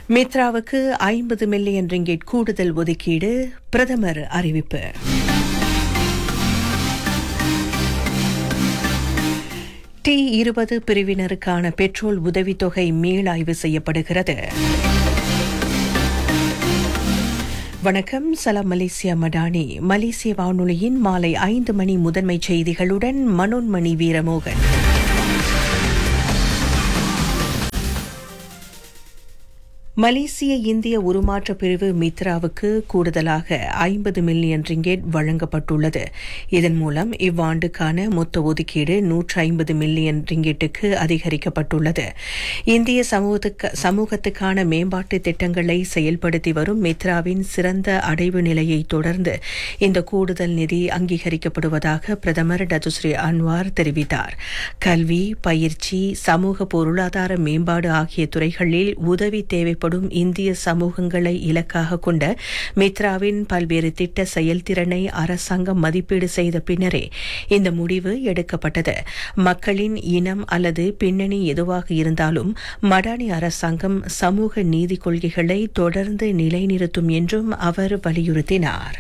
மித்ராவுக்கு ஐம்பது million ringgit கூடுதல் ஒதுக்கீடு பிரதமர் அறிவிப்பு டி இருபது பிரிவினருக்கான பெட்ரோல் உதவித்தொகை மீளாய்வு செய்யப்படுகிறது வணக்கம் சலாம் மலேசியா மடானி மலேசிய வானொலியின் மாலை ஐந்து மணி முதன்மை செய்திகளுடன் மனோன்மணி வீரமோகன் மலேசிய இந்திய உருமாற்ற பிரிவு மித்ராவுக்கு கூடுதலாக ஐம்பது மில்லியன் ரிங்கெட் வழங்கப்பட்டுள்ளது இதன் மூலம் இவ்வாண்டுக்கான மொத்த ஒதுக்கீடு நூற்று ஐம்பது மில்லியன் ரிங்கெட்டுக்கு அதிகரிக்கப்பட்டுள்ளது இந்திய சமூகத்துக்கு சமூகத்துக்கான மேம்பாட்டு திட்டங்களை செயல்படுத்தி வரும் மித்ராவின் சிறந்த அடைவு நிலையை தொடர்ந்து இந்த கூடுதல் நிதி அங்கீகரிக்கப்படுவதாக பிரதமர் டதுஸ்ரீ அன்வார் தெரிவித்தார் கல்வி பயிற்சி சமூக பொருளாதார மேம்பாடு ஆகிய துறைகளில் உதவி தேவை தேவைப்படும் இந்திய சமூகங்களை இலக்காக கொண்ட மித்ராவின் பல்வேறு திட்ட செயல்திறனை அரசாங்கம் மதிப்பீடு செய்த பின்னரே இந்த முடிவு எடுக்கப்பட்டது மக்களின் இனம் அல்லது பின்னணி எதுவாக இருந்தாலும் மடானி அரசாங்கம் சமூக நீதி கொள்கைகளை தொடர்ந்து நிலைநிறுத்தும் என்றும் அவர் வலியுறுத்தினார்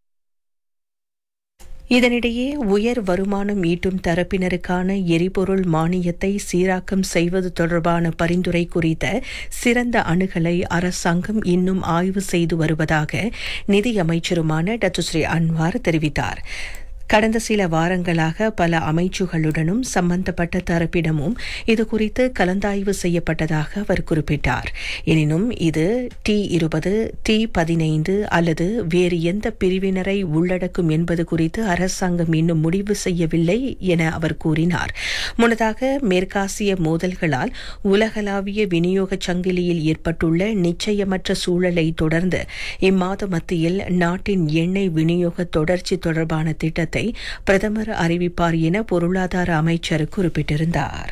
இதனிடையே உயர் வருமானம் ஈட்டும் தரப்பினருக்கான எரிபொருள் மானியத்தை சீராக்கம் செய்வது தொடர்பான பரிந்துரை குறித்த சிறந்த அணுகலை அரசாங்கம் இன்னும் ஆய்வு செய்து வருவதாக நிதியமைச்சருமான டத்துஸ்ரீ அன்வார் தெரிவித்தார் கடந்த சில வாரங்களாக பல அமைச்சுகளுடனும் சம்பந்தப்பட்ட தரப்பிடமும் இதுகுறித்து கலந்தாய்வு செய்யப்பட்டதாக அவர் குறிப்பிட்டார் எனினும் இது டி இருபது டி பதினைந்து அல்லது வேறு எந்த பிரிவினரை உள்ளடக்கும் என்பது குறித்து அரசாங்கம் இன்னும் முடிவு செய்யவில்லை என அவர் கூறினார் முன்னதாக மேற்காசிய மோதல்களால் உலகளாவிய விநியோக சங்கிலியில் ஏற்பட்டுள்ள நிச்சயமற்ற சூழலை தொடர்ந்து இம்மாத மத்தியில் நாட்டின் எண்ணெய் விநியோக தொடர்ச்சி தொடர்பான திட்டத்தை திட்டத்தை பிரதமர் அறிவிப்பார் என பொருளாதார அமைச்சர் குறிப்பிட்டிருந்தார்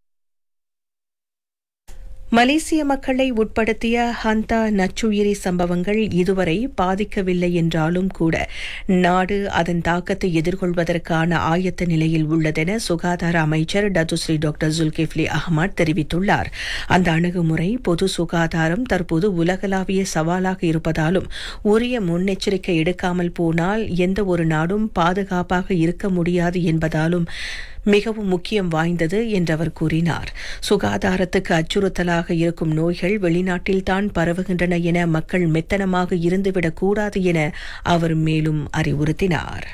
மலேசிய மக்களை உட்படுத்திய ஹந்தா நச்சுயிரி சம்பவங்கள் இதுவரை பாதிக்கவில்லை என்றாலும் கூட நாடு அதன் தாக்கத்தை எதிர்கொள்வதற்கான ஆயத்த நிலையில் உள்ளதென சுகாதார அமைச்சர் டத்துஸ்ரீ டாக்டர் ஜுல்கிஃப்லி அஹ்மத் தெரிவித்துள்ளார் அந்த அணுகுமுறை பொது சுகாதாரம் தற்போது உலகளாவிய சவாலாக இருப்பதாலும் உரிய முன்னெச்சரிக்கை எடுக்காமல் போனால் எந்த ஒரு நாடும் பாதுகாப்பாக இருக்க முடியாது என்பதாலும் மிகவும் முக்கியம் வாய்ந்தது என்று அவர் கூறினார் சுகாதாரத்துக்கு அச்சுறுத்தலாக இருக்கும் நோய்கள் வெளிநாட்டில்தான் பரவுகின்றன என மக்கள் மெத்தனமாக இருந்துவிடக் கூடாது என அவர் மேலும் அறிவுறுத்தினார்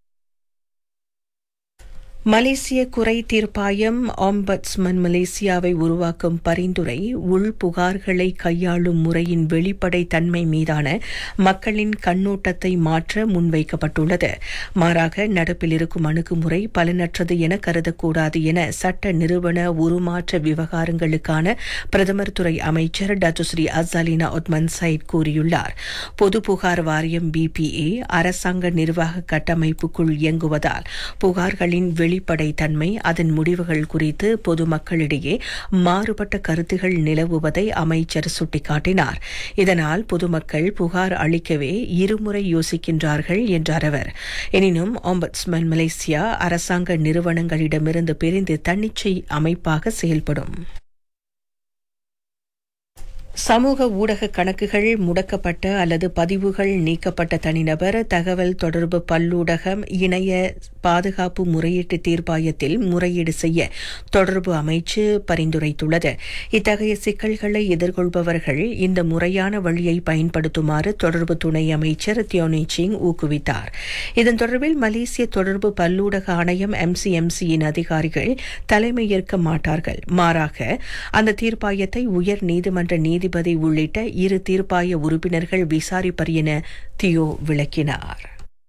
மலேசிய குறை தீர்ப்பாயம் ஆம்பட்ஸ்மன் மலேசியாவை உருவாக்கும் பரிந்துரை உள் புகார்களை கையாளும் முறையின் வெளிப்படை தன்மை மீதான மக்களின் கண்ணோட்டத்தை மாற்ற முன்வைக்கப்பட்டுள்ளது மாறாக நடப்பில் இருக்கும் அணுகுமுறை பலனற்றது என கருதக்கூடாது என சட்ட நிறுவன உருமாற்ற விவகாரங்களுக்கான பிரதமர் துறை அமைச்சர் டத்துஸ்ரீ அசாலினா ஒத்மன் சயிட் கூறியுள்ளார் பொது புகார் வாரியம் பிபிஏ அரசாங்க நிர்வாக கட்டமைப்புக்குள் இயங்குவதால் புகார்களின் வெளிப்படைத்தன்மை அதன் முடிவுகள் குறித்து பொதுமக்களிடையே மாறுபட்ட கருத்துகள் நிலவுவதை அமைச்சர் சுட்டிக்காட்டினார் இதனால் பொதுமக்கள் புகார் அளிக்கவே இருமுறை யோசிக்கின்றார்கள் என்றார் அவர் எனினும் ஆம்பட்ஸ்மன் மலேசியா அரசாங்க நிறுவனங்களிடமிருந்து பிரிந்து தன்னிச்சை அமைப்பாக செயல்படும் சமூக ஊடக கணக்குகள் முடக்கப்பட்ட அல்லது பதிவுகள் நீக்கப்பட்ட தனிநபர் தகவல் தொடர்பு பல்லூடகம் இணைய பாதுகாப்பு முறையீட்டு தீர்ப்பாயத்தில் முறையீடு செய்ய தொடர்பு அமைச்சு பரிந்துரைத்துள்ளது இத்தகைய சிக்கல்களை எதிர்கொள்பவர்கள் இந்த முறையான வழியை பயன்படுத்துமாறு தொடர்பு துணை அமைச்சர் தியோனி சிங் ஊக்குவித்தார் இதன் தொடர்பில் மலேசிய தொடர்பு பல்லூடக ஆணையம் எம்சிஎம்சியின் அதிகாரிகள் தலைமையேற்க மாட்டார்கள் மாறாக அந்த தீர்ப்பாயத்தை உயர் நீதிமன்ற நீதிபதி உள்ளிட்ட இரு தீர்ப்பாய உறுப்பினர்கள் விசாரிப்பர் என தியோ விளக்கினார்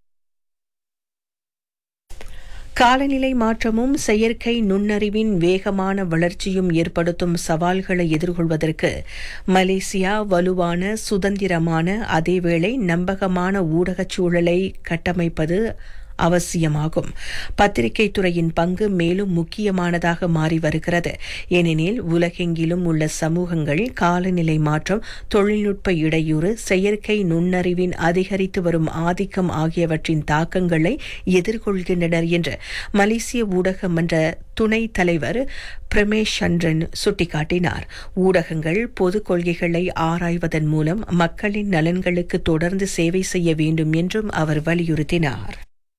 காலநிலை மாற்றமும் செயற்கை நுண்ணறிவின் வேகமான வளர்ச்சியும் ஏற்படுத்தும் சவால்களை எதிர்கொள்வதற்கு மலேசியா வலுவான சுதந்திரமான அதேவேளை நம்பகமான ஊடகச் சூழலை கட்டமைப்பது அவசியமாகும் பத்திரிகை துறையின் பங்கு மேலும் முக்கியமானதாக மாறி வருகிறது ஏனெனில் உலகெங்கிலும் உள்ள சமூகங்கள் காலநிலை மாற்றம் தொழில்நுட்ப இடையூறு செயற்கை நுண்ணறிவின் அதிகரித்து வரும் ஆதிக்கம் ஆகியவற்றின் தாக்கங்களை எதிர்கொள்கின்றனர் என்று மலேசிய ஊடக மன்ற துணைத் தலைவர் பிரமேஷ் சந்திரன் சுட்டிக்காட்டினார் ஊடகங்கள் பொது கொள்கைகளை ஆராய்வதன் மூலம் மக்களின் நலன்களுக்கு தொடர்ந்து சேவை செய்ய வேண்டும் என்றும் அவர் வலியுறுத்தினார்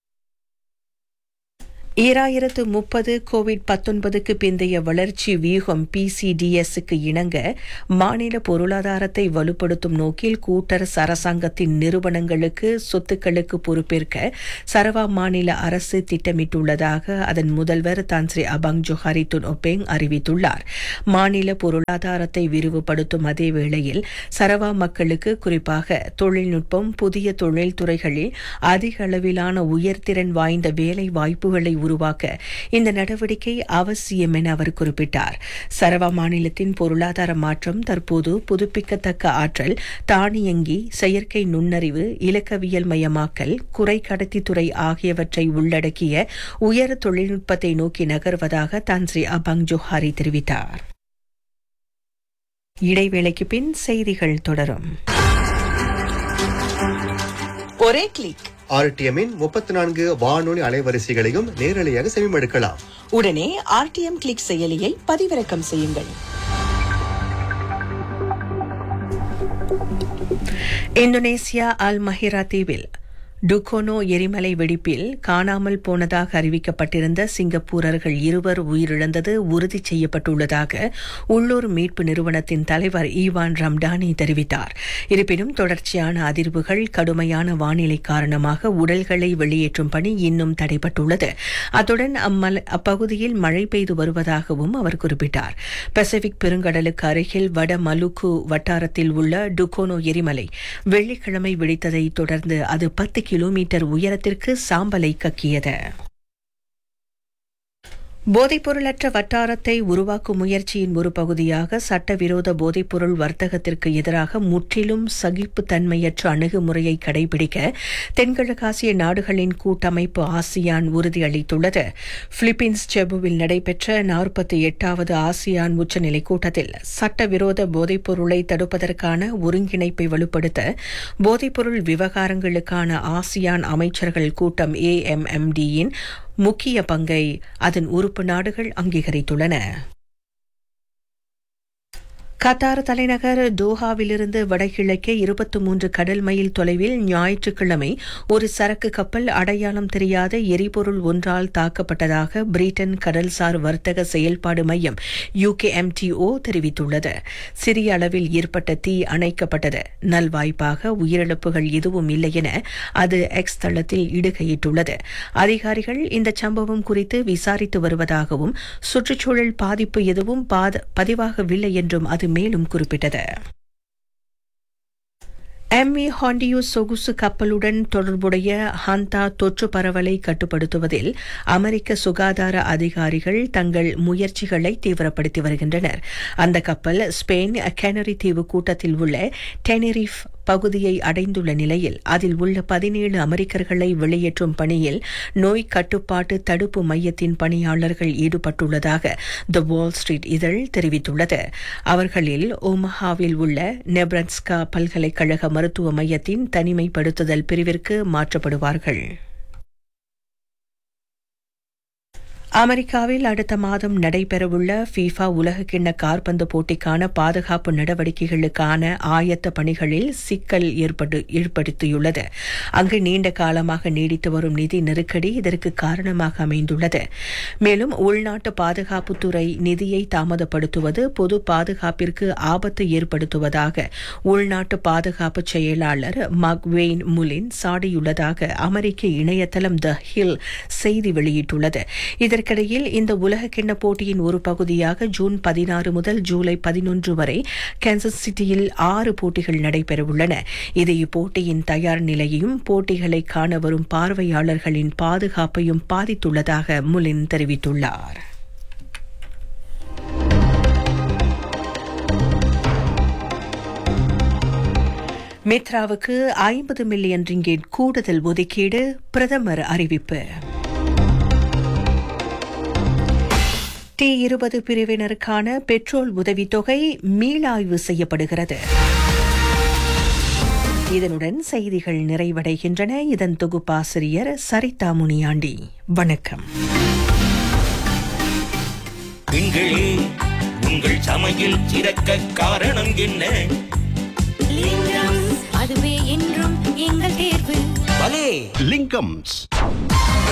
ஈராயிரத்து முப்பது கோவிட் பத்தொன்பதுக்கு பிந்தைய வளர்ச்சி வியூகம் பிசிடிஎஸ்க்கு இணங்க மாநில பொருளாதாரத்தை வலுப்படுத்தும் நோக்கில் கூட்டரசு அரசாங்கத்தின் நிறுவனங்களுக்கு சொத்துக்களுக்கு பொறுப்பேற்க சரவா மாநில அரசு திட்டமிட்டுள்ளதாக அதன் முதல்வர் Tan Sri Abang Johari Tun Openg அறிவித்துள்ளார் மாநில பொருளாதாரத்தை விரிவுபடுத்தும் அதே வேளையில் சரவா மக்களுக்கு குறிப்பாக தொழில்நுட்பம் புதிய தொழில்துறைகளில் அதிக அளவிலான உயர்திறன் வாய்ந்த வேலை வாய்ப்புகளை உருவாக்க இந்த நடவடிக்கை அவசியம் என அவர் குறிப்பிட்டார் சரவா மாநிலத்தின் பொருளாதார மாற்றம் தற்போது புதுப்பிக்கத்தக்க ஆற்றல் தானியங்கி செயற்கை நுண்ணறிவு இலக்கவியல் மயமாக்கல் குறை கடத்தித்துறை ஆகியவற்றை உள்ளடக்கிய உயர் தொழில்நுட்பத்தை நோக்கி நகர்வதாக தான் ஸ்ரீ அபாங் ஜோஹாரி தெரிவித்தார் இடைவேளைக்கு பின் செய்திகள் தொடரும் ஒரே கிளிக் ஆர்டிஎம்மின் முப்பத்தி நான்கு வானொலி அலைவரிசைகளையும் நேரலையாக செவிமடுக்கலாம் உடனே ஆர்டிஎம் கிளிக் செயலியை பதிவிறக்கம் செய்யுங்கள் இந்தோனேசியா அல் மஹிரா தீவில் டுகோனோ எரிமலை வெடிப்பில் காணாமல் போனதாக அறிவிக்கப்பட்டிருந்த சிங்கப்பூரர்கள் இருவர் உயிரிழந்தது உறுதி செய்யப்பட்டுள்ளதாக உள்ளூர் மீட்பு நிறுவனத்தின் தலைவர் ஈவான் ரம்டானி தெரிவித்தார் இருப்பினும் தொடர்ச்சியான அதிர்வுகள் கடுமையான வானிலை காரணமாக உடல்களை வெளியேற்றும் பணி இன்னும் தடைப்பட்டுள்ளது அத்துடன் அம்மல அப்பகுதியில் மழை பெய்து வருவதாகவும் அவர் குறிப்பிட்டார் பசிபிக் பெருங்கடலுக்கு அருகில் வட மலுக்கு வட்டாரத்தில் உள்ள டுகோனோ எரிமலை வெள்ளிக்கிழமை வெடித்ததை தொடர்ந்து அது பத்து கிலோமீட்டர் உயரத்திற்கு சாம்பலை கக்கியது போதைப்பொருளற்ற வட்டாரத்தை உருவாக்கும் முயற்சியின் ஒரு பகுதியாக சட்டவிரோத போதைப்பொருள் வர்த்தகத்திற்கு எதிராக முற்றிலும் சகிப்புத்தன்மையற்ற அணுகுமுறையை கடைபிடிக்க தென்கிழக்காசிய நாடுகளின் கூட்டமைப்பு ஆசியான் உறுதியளித்துள்ளது பிலிப்பீன்ஸ் செபுவில் நடைபெற்ற நாற்பத்தி எட்டாவது ஆசியான் உச்சநிலை கூட்டத்தில் சட்டவிரோத போதைப்பொருளை தடுப்பதற்கான ஒருங்கிணைப்பை வலுப்படுத்த போதைப்பொருள் விவகாரங்களுக்கான ஆசியான் அமைச்சர்கள் கூட்டம் ஏஎம்எம்டியின் முக்கிய பங்கை அதன் உறுப்பு நாடுகள் அங்கீகரித்துள்ளன கத்தார் தலைநகர் தோஹாவிலிருந்து வடகிழக்கே இருபத்தி மூன்று கடல் மைல் தொலைவில் ஞாயிற்றுக்கிழமை ஒரு சரக்கு கப்பல் அடையாளம் தெரியாத எரிபொருள் ஒன்றால் தாக்கப்பட்டதாக பிரிட்டன் கடல்சார் வர்த்தக செயல்பாடு மையம் யுகேஎம்டிஓ தெரிவித்துள்ளது சிறிய அளவில் ஏற்பட்ட தீ அணைக்கப்பட்டது நல்வாய்ப்பாக உயிரிழப்புகள் எதுவும் இல்லை என அது எக்ஸ் தளத்தில் இடுகையிட்டுள்ளது அதிகாரிகள் இந்த சம்பவம் குறித்து விசாரித்து வருவதாகவும் சுற்றுச்சூழல் பாதிப்பு எதுவும் பதிவாகவில்லை என்றும் அது மேலும் குறிப்பிட்டது எம்வி ஹாண்டியூ சொகுசு கப்பலுடன் தொடர்புடைய ஹந்தா தொற்று பரவலை கட்டுப்படுத்துவதில் அமெரிக்க சுகாதார அதிகாரிகள் தங்கள் முயற்சிகளை தீவிரப்படுத்தி வருகின்றனர் அந்த கப்பல் ஸ்பெயின் கெனரி தீவு கூட்டத்தில் உள்ள டெனரிஃப் பகுதியை அடைந்துள்ள நிலையில் அதில் உள்ள பதினேழு அமெரிக்கர்களை வெளியேற்றும் பணியில் நோய் கட்டுப்பாட்டு தடுப்பு மையத்தின் பணியாளர்கள் ஈடுபட்டுள்ளதாக த வால் ஸ்ட்ரீட் இதழ் தெரிவித்துள்ளது அவர்களில் ஓமஹாவில் உள்ள நெப்ரன்ஸ்கா பல்கலைக்கழக மருத்துவ மையத்தின் தனிமைப்படுத்துதல் பிரிவிற்கு மாற்றப்படுவார்கள் அமெரிக்காவில் அடுத்த மாதம் நடைபெறவுள்ள ஃபீஃபா உலகக்கிண்ண கார்பந்து போட்டிக்கான பாதுகாப்பு நடவடிக்கைகளுக்கான ஆயத்த பணிகளில் சிக்கல் ஏற்பட்டு ஏற்படுத்தியுள்ளது அங்கு நீண்ட காலமாக நீடித்து வரும் நிதி நெருக்கடி இதற்கு காரணமாக அமைந்துள்ளது மேலும் உள்நாட்டு பாதுகாப்புத்துறை நிதியை தாமதப்படுத்துவது பொது பாதுகாப்பிற்கு ஆபத்து ஏற்படுத்துவதாக உள்நாட்டு பாதுகாப்பு செயலாளர் மக்வெயின் முலின் சாடியுள்ளதாக அமெரிக்க இணையதளம் த ஹில் செய்தி வெளியிட்டுள்ளது இதற்கு இதற்கிடையில் இந்த உலகக்கிண்ண போட்டியின் ஒரு பகுதியாக ஜூன் பதினாறு முதல் ஜூலை பதினொன்று வரை கேன்சஸ் சிட்டியில் ஆறு போட்டிகள் நடைபெறவுள்ளன இது இப்போட்டியின் தயார் நிலையையும் போட்டிகளை காண வரும் பார்வையாளர்களின் பாதுகாப்பையும் பாதித்துள்ளதாக முலின் தெரிவித்துள்ளார் மித்ராவுக்கு ஐம்பது மில்லியன் ரிங்கேட் கூடுதல் ஒதுக்கீடு பிரதமர் அறிவிப்பு டி இருபது பிரிவினருக்கான பெட்ரோல் உதவித்தொகை மீளாய்வு செய்யப்படுகிறது இதனுடன் செய்திகள் நிறைவடைகின்றன இதன் தொகுப்பாசிரியர் சரிதா முனியாண்டி வணக்கம் பெண்களே உங்கள் சமையல் சிறக்க காரணம் என்ன லிங்கம் அதுவே என்றும் எங்கள் தேர்வு பலே லிங்கம்ஸ்